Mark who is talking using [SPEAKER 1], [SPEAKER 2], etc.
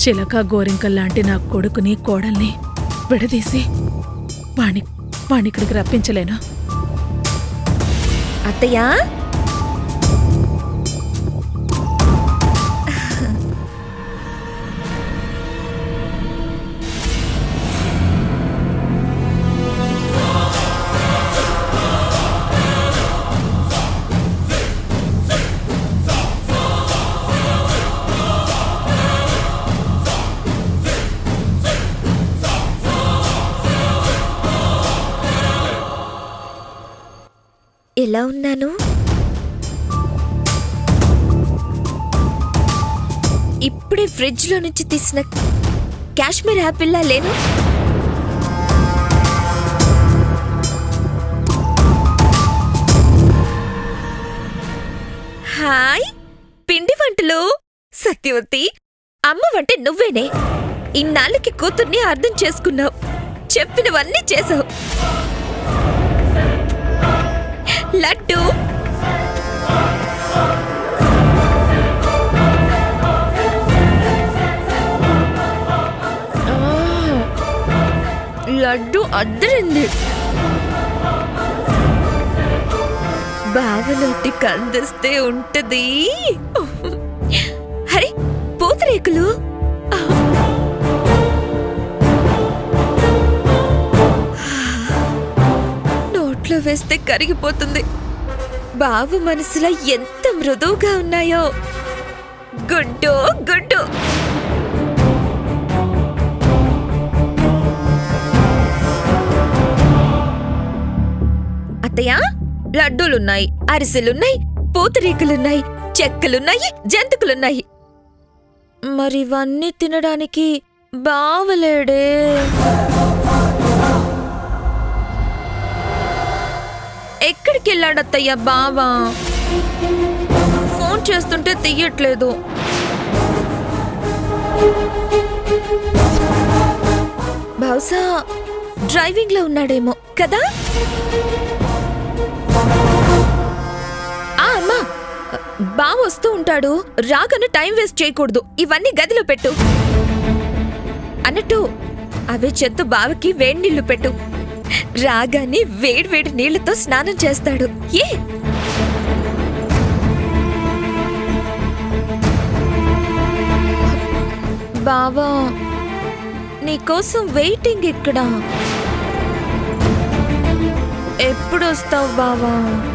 [SPEAKER 1] చిలక గోరింకల్లాంటి నా కొడుకుని కోడల్ని విడదీసి వాణి వాణిక్కడికి రప్పించలేను
[SPEAKER 2] అత్తయ్యా ఎలా ఉన్నాను ఇప్పుడే ఫ్రిడ్జ్ లో నుంచి తీసిన కాశ్మీర్ యాపిల్లా లేను హాయ్ పిండి వంటలు సత్యవతి అమ్మ వంటే నువ్వేనే ఇన్నాళ్ళకి కూతుర్ని అర్థం చేసుకున్నావు చెప్పినవన్నీ చేసావు లడ్డు లడ్డు అద్దరింది బావలోటి కందిస్తే ఉంటది హరి పూతరేకులు నోట్లో వేస్తే కరిగిపోతుంది బావు మనసులో ఎంత మృదువుగా ఉన్నాయో గుడ్డు గుడ్డు అత్తయ్య లడ్డూలున్నాయి అరిసెలున్నాయి పూతరేకులున్నాయి చెక్కలున్నాయి జంతుకులున్నాయి మరి ఇవన్నీ తినడానికి బావలేడే ఎక్కడికి వెళ్ళాడత్తయ్య బావా ఫోన్ చేస్తుంటే తీయట్లేదు బహుశా డ్రైవింగ్ లో ఉన్నాడేమో కదా ఆ అమ్మా బావ వస్తూ ఉంటాడు రాగానే టైం వేస్ట్ చేయకూడదు ఇవన్నీ గదిలో పెట్టు అన్నట్టు అవే చెత్త బావకి వేడి నీళ్లు పెట్టు రాగానే వేడి వేడి నీళ్లతో స్నానం చేస్తాడు ఏ బావా నీకోసం వెయిటింగ్ ఇక్కడ ఎప్పుడు వస్తావు బావా